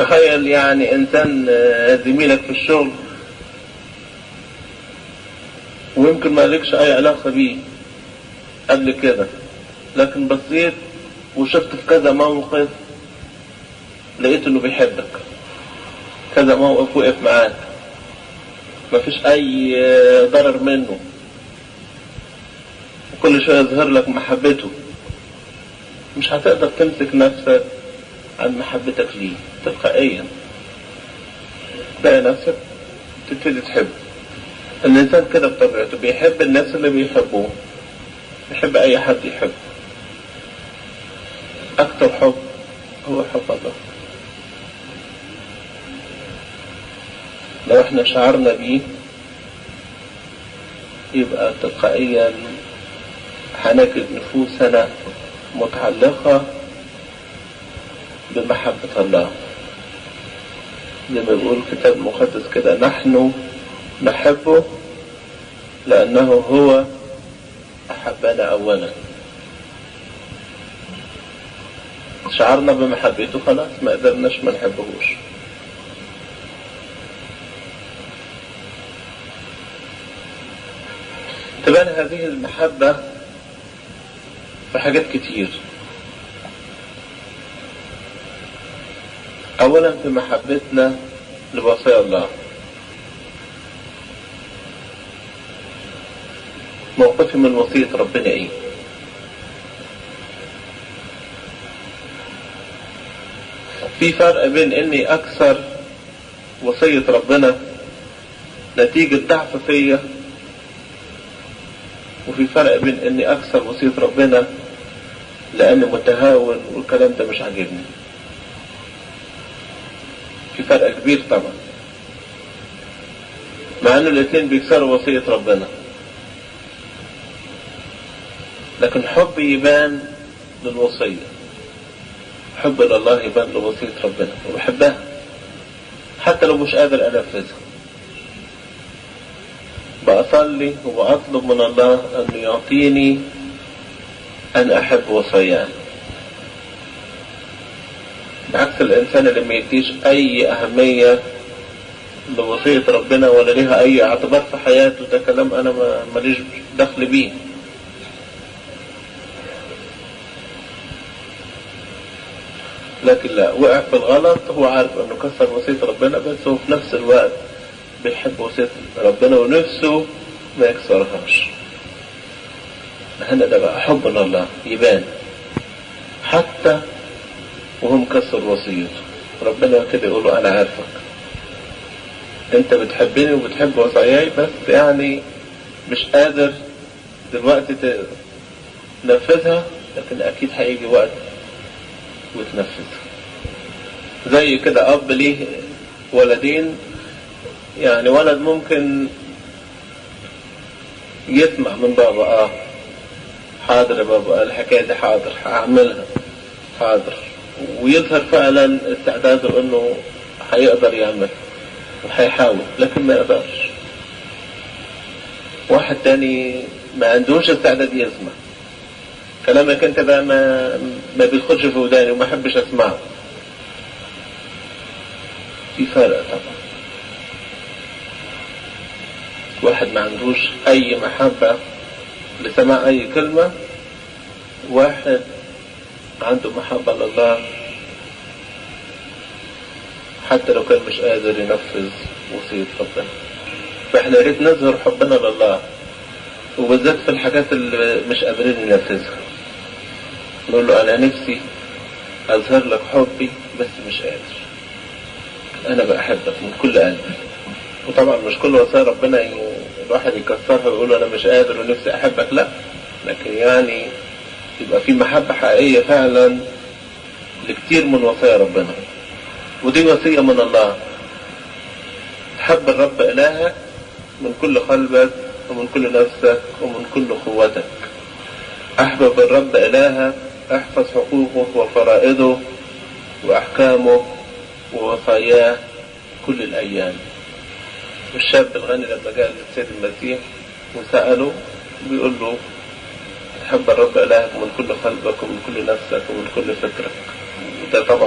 تخيل يعني انسان آه، زميلك في الشغل ويمكن ما لكش اي علاقة بيه قبل كده لكن بصيت وشفت في كذا موقف لقيت انه بيحبك كذا موقف وقف معاك مفيش اي آه، ضرر منه وكل شوية يظهر لك محبته مش هتقدر تمسك نفسك عن محبتك ليه تلقائيا تلاقي نفسك تبتدي تحب الإنسان كده بطبيعته بيحب الناس اللي بيحبوه بيحب أي حد يحبه أكتر حب هو حب الله لو احنا شعرنا بيه يبقى تلقائيا هنجد نفوسنا متعلقة بمحبة الله زي ما بيقول الكتاب المقدس كده نحن نحبه لأنه هو أحبنا أولا شعرنا بمحبته خلاص ما قدرناش ما نحبهوش تبان هذه المحبة في حاجات كتير أولا في محبتنا لوصايا الله موقفي من وصية ربنا إيه في فرق بين إني أكثر وصية ربنا نتيجة ضعف فيا وفي فرق بين إني أكثر وصية ربنا لأني متهاون والكلام ده مش عاجبني في فرق كبير طبعا مع انه الاثنين بيكسروا وصية ربنا لكن حب يبان للوصية حب لله يبان لوصية ربنا وبحبها حتى لو مش قادر انفذها بأصلي وبأطلب من الله أن يعطيني أن أحب وصاياه بعكس الإنسان اللي ما يديش أي أهمية لوصية ربنا ولا ليها أي اعتبار في حياته ده كلام أنا ما- ماليش دخل بيه لكن لا وقع في الغلط هو عارف انه كسر وصية ربنا بس هو في نفس الوقت بيحب وصية ربنا ونفسه ما يكسرهاش هنا ده بقى حب الله يبان حتى وهو مكسر وصيته ربنا كده يقول له انا عارفك انت بتحبني وبتحب وصاياي بس يعني مش قادر دلوقتي تنفذها لكن اكيد هيجي وقت وتنفذها زي كده اب ليه ولدين يعني ولد ممكن يسمع من بابا اه حاضر يا بابا الحكايه دي حاضر هعملها حاضر ويظهر فعلا استعداده انه هيقدر يعمل وهيحاول لكن ما يقدرش واحد تاني ما عندوش استعداد يسمع كلامك انت بقى ما ما بيدخلش في وداني وما احبش اسمعه في فرق طبعا واحد ما عندوش اي محبة لسماع اي كلمة واحد عنده محبة لله حتى لو كان مش قادر ينفذ وصية ربنا فاحنا يا ريت نظهر حبنا لله وبالذات في الحاجات اللي مش قادرين ننفذها نقول له انا نفسي اظهر لك حبي بس مش قادر انا بحبك من كل قلبي وطبعا مش كل وصايا ربنا ي... الواحد يكسرها ويقول له انا مش قادر ونفسي احبك لا لكن يعني يبقى في محبة حقيقية فعلا لكتير من وصايا ربنا ودي وصية من الله تحب الرب إلهك من كل قلبك ومن كل نفسك ومن كل قوتك أحبب الرب إلهك احفظ حقوقه وفرائضه وأحكامه ووصاياه كل الأيام الشاب الغني لما جاء للسيد المسيح وسأله بيقول له تحب الرب إلهك من كل قلبك ومن كل نفسك ومن كل فكرك وده طبعا